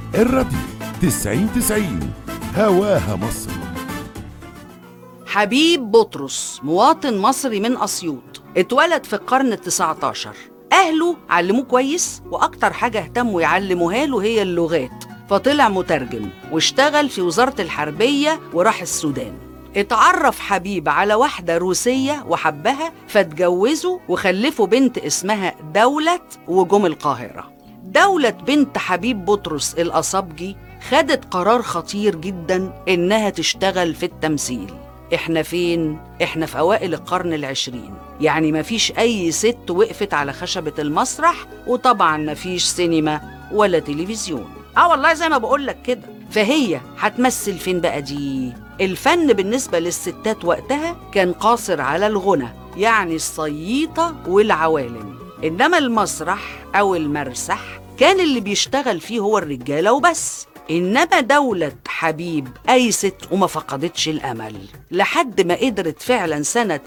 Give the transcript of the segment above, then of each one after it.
الراديو 90 90 هواها مصر حبيب بطرس مواطن مصري من أسيوط اتولد في القرن التسعة عشر أهله علموه كويس وأكتر حاجة اهتموا يعلموها له هي اللغات فطلع مترجم واشتغل في وزارة الحربية وراح السودان اتعرف حبيب على واحدة روسية وحبها فاتجوزوا وخلفوا بنت اسمها دولة وجم القاهرة دولة بنت حبيب بطرس الأصابجي خدت قرار خطير جدا إنها تشتغل في التمثيل إحنا فين؟ إحنا في أوائل القرن العشرين يعني مفيش أي ست وقفت على خشبة المسرح وطبعا مفيش سينما ولا تلفزيون آه والله زي ما بقولك كده فهي هتمثل فين بقى دي؟ الفن بالنسبة للستات وقتها كان قاصر على الغنى يعني الصييطة والعوالم إنما المسرح أو المرسح كان اللي بيشتغل فيه هو الرجالة وبس إنما دولة حبيب أيست وما فقدتش الأمل لحد ما قدرت فعلا سنة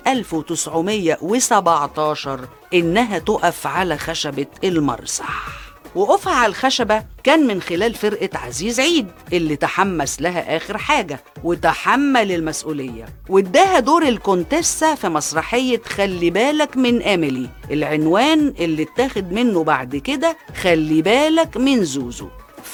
1917 إنها تقف على خشبة المرسح وقوفها على الخشبة كان من خلال فرقة عزيز عيد اللي تحمس لها آخر حاجة وتحمل المسؤولية واداها دور الكونتيسة في مسرحية خلي بالك من أميلي العنوان اللي اتاخد منه بعد كده خلي بالك من زوزو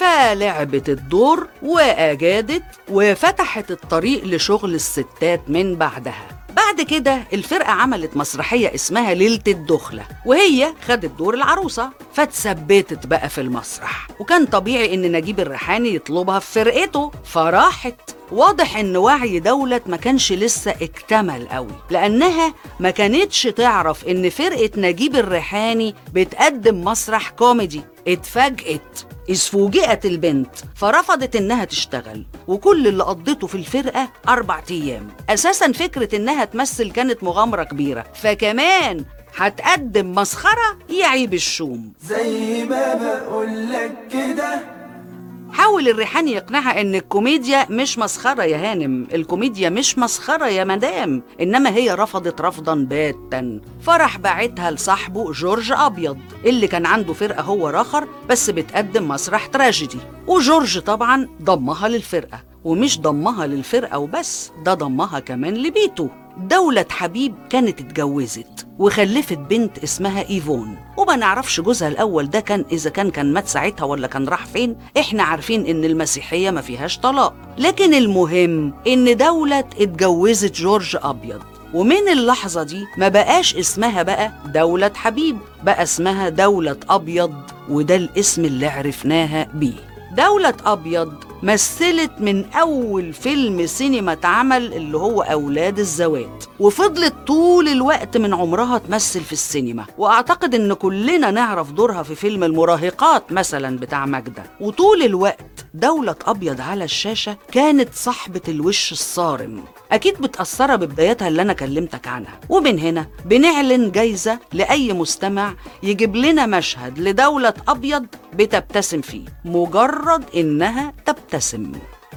فلعبت الدور وأجادت وفتحت الطريق لشغل الستات من بعدها بعد كده الفرقة عملت مسرحية اسمها ليلة الدخلة وهي خدت دور العروسة فاتثبتت بقى في المسرح وكان طبيعي ان نجيب الريحاني يطلبها في فرقته فراحت واضح ان وعي دولة ما كانش لسه اكتمل قوي لانها ما كانتش تعرف ان فرقة نجيب الريحاني بتقدم مسرح كوميدي اتفاجئت إذ فوجئت البنت فرفضت إنها تشتغل وكل اللي قضته في الفرقة أربع أيام أساسا فكرة إنها تمثل كانت مغامرة كبيرة فكمان هتقدم مسخرة يعيب الشوم زي ما بقولك كده حاول الريحاني يقنعها ان الكوميديا مش مسخره يا هانم الكوميديا مش مسخره يا مدام انما هي رفضت رفضا باتا فرح باعتها لصاحبه جورج ابيض اللي كان عنده فرقه هو راخر بس بتقدم مسرح تراجيدي وجورج طبعا ضمها للفرقه ومش ضمها للفرقه وبس ده ضمها كمان لبيته دولة حبيب كانت اتجوزت وخلفت بنت اسمها ايفون وما نعرفش جوزها الاول ده كان اذا كان كان مات ساعتها ولا كان راح فين احنا عارفين ان المسيحيه ما فيهاش طلاق لكن المهم ان دولة اتجوزت جورج ابيض ومن اللحظة دي ما بقاش اسمها بقى دولة حبيب بقى اسمها دولة أبيض وده الاسم اللي عرفناها بيه دولة أبيض مثلت من أول فيلم سينما اتعمل اللي هو أولاد الزوات وفضلت طول الوقت من عمرها تمثل في السينما وأعتقد إن كلنا نعرف دورها في فيلم المراهقات مثلا بتاع ماجدة وطول الوقت دولة أبيض على الشاشة كانت صاحبة الوش الصارم أكيد متأثرة ببدايتها اللي أنا كلمتك عنها ومن هنا بنعلن جايزة لأي مستمع يجيب لنا مشهد لدولة أبيض بتبتسم فيه مجرد إنها تبتسم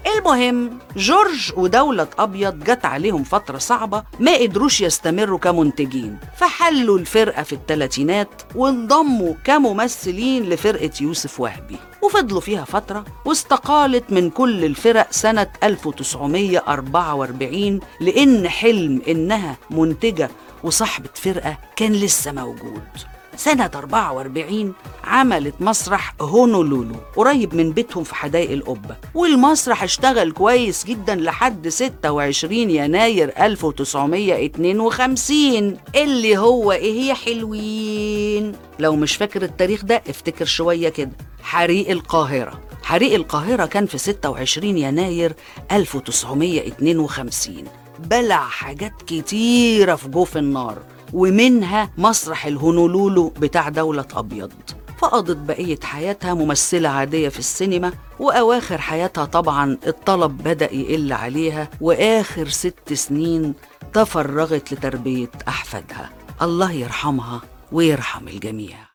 المهم جورج ودولة أبيض جت عليهم فترة صعبة ما قدروش يستمروا كمنتجين فحلوا الفرقة في الثلاثينات وانضموا كممثلين لفرقة يوسف وهبي وفضلوا فيها فترة واستقالت من كل الفرق سنة 1944 لأن حلم إنها منتجة وصاحبة فرقة كان لسه موجود سنة 44 عملت مسرح هونولولو قريب من بيتهم في حدائق القبة والمسرح اشتغل كويس جدا لحد 26 يناير 1952 اللي هو ايه يا حلوين لو مش فاكر التاريخ ده افتكر شوية كده حريق القاهرة حريق القاهرة كان في 26 يناير 1952 بلع حاجات كتيرة في جوف النار ومنها مسرح الهونولولو بتاع دولة أبيض فقضت بقية حياتها ممثلة عادية في السينما وأواخر حياتها طبعا الطلب بدأ يقل عليها وآخر ست سنين تفرغت لتربية أحفادها الله يرحمها ويرحم الجميع